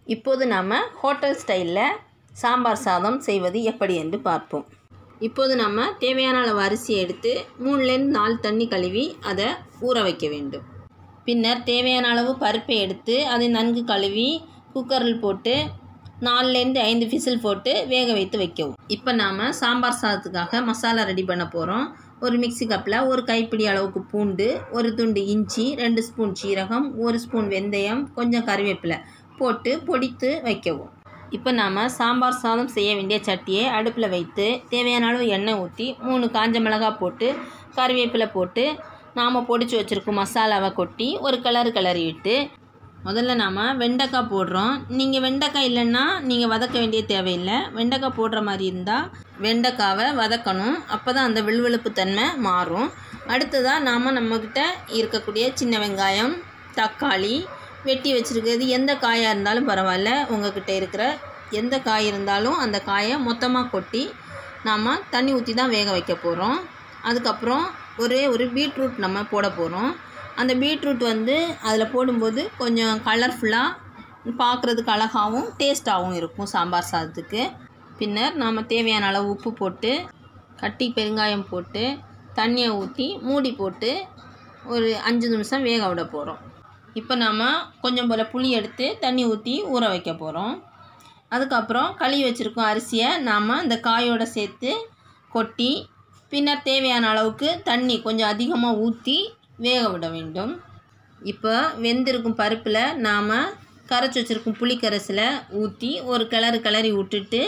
இப்போது நாம் ஹோட்டல் ஸ்டைலில் சாம்பார் சாதம் செய்வது எப்படி என்று பார்ப்போம் இப்போது நம்ம தேவையான அளவு அரிசியை எடுத்து மூணுலேருந்து நாலு தண்ணி கழுவி அதை ஊற வைக்க வேண்டும் பின்னர் தேவையான அளவு பருப்பை எடுத்து அதை நன்கு கழுவி குக்கரில் போட்டு நாலுலேருந்து ஐந்து விசில் போட்டு வேக வைத்து வைக்கவும் இப்போ நாம் சாம்பார் சாதத்துக்காக மசாலா ரெடி பண்ண போகிறோம் ஒரு மிக்ஸி கப்பில் ஒரு கைப்பிடி அளவுக்கு பூண்டு ஒரு துண்டு இஞ்சி ரெண்டு ஸ்பூன் சீரகம் ஒரு ஸ்பூன் வெந்தயம் கொஞ்சம் கறிவேப்பிலை போட்டு பொடித்து வைக்கவும் இப்போ நாம் சாம்பார் சாதம் செய்ய வேண்டிய சட்டியை அடுப்பில் வைத்து தேவையான அளவு எண்ணெய் ஊற்றி மூணு காஞ்ச மிளகாய் போட்டு கறிவேப்பிலை போட்டு நாம் பொடிச்சு வச்சுருக்கோம் மசாலாவை கொட்டி ஒரு கலர் கிளறி விட்டு முதல்ல நாம் வெண்டைக்காய் போடுறோம் நீங்கள் வெண்டைக்காய் இல்லைன்னா நீங்கள் வதக்க வேண்டிய தேவையில்லை வெண்டைக்காய் போடுற மாதிரி இருந்தால் வெண்டைக்காவை வதக்கணும் அப்போ தான் அந்த விழுவிழுப்பு தன்மை மாறும் அடுத்ததாக நாம் நம்மக்கிட்ட இருக்கக்கூடிய சின்ன வெங்காயம் தக்காளி வெட்டி வச்சுருக்கிறது எந்த காயாக இருந்தாலும் பரவாயில்ல உங்ககிட்ட இருக்கிற எந்த காய் இருந்தாலும் அந்த காயை மொத்தமாக கொட்டி நாம் தண்ணி ஊற்றி தான் வேக வைக்க போகிறோம் அதுக்கப்புறம் ஒரே ஒரு பீட்ரூட் நம்ம போட போகிறோம் அந்த பீட்ரூட் வந்து அதில் போடும்போது கொஞ்சம் கலர்ஃபுல்லாக பார்க்குறதுக்கு அழகாகவும் டேஸ்ட்டாகவும் இருக்கும் சாம்பார் சாதத்துக்கு பின்னர் நாம் தேவையான அளவு உப்பு போட்டு கட்டி பெருங்காயம் போட்டு தண்ணியை ஊற்றி மூடி போட்டு ஒரு அஞ்சு நிமிஷம் வேக விட போகிறோம் இப்போ நாம் கொஞ்சம் போல் புளி எடுத்து தண்ணி ஊற்றி ஊற வைக்க போகிறோம் அதுக்கப்புறம் கழுவி வச்சுருக்கோம் அரிசியை நாம் இந்த காயோடு சேர்த்து கொட்டி பின்னர் தேவையான அளவுக்கு தண்ணி கொஞ்சம் அதிகமாக ஊற்றி வேக விட வேண்டும் இப்போ வெந்திருக்கும் பருப்பில் நாம் கரைச்சி வச்சுருக்கும் புளிக்கரைசில் ஊற்றி ஒரு கிளறு கிளறி விட்டுட்டு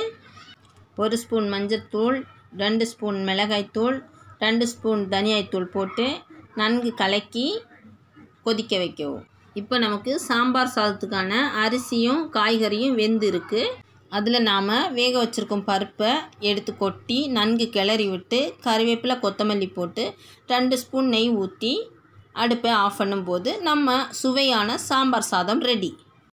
ஒரு ஸ்பூன் மஞ்சள்தூள் ரெண்டு ஸ்பூன் மிளகாய்த்தூள் ரெண்டு ஸ்பூன் தனியாய்த்தூள் போட்டு நன்கு கலக்கி கொதிக்க வைக்கவும் இப்போ நமக்கு சாம்பார் சாதத்துக்கான அரிசியும் காய்கறியும் வெந்து இருக்குது அதில் நாம் வேக வச்சுருக்கோம் பருப்பை எடுத்து கொட்டி நன்கு கிளறி விட்டு கறிவேப்பிலை கொத்தமல்லி போட்டு ரெண்டு ஸ்பூன் நெய் ஊற்றி அடுப்பை ஆஃப் பண்ணும்போது நம்ம சுவையான சாம்பார் சாதம் ரெடி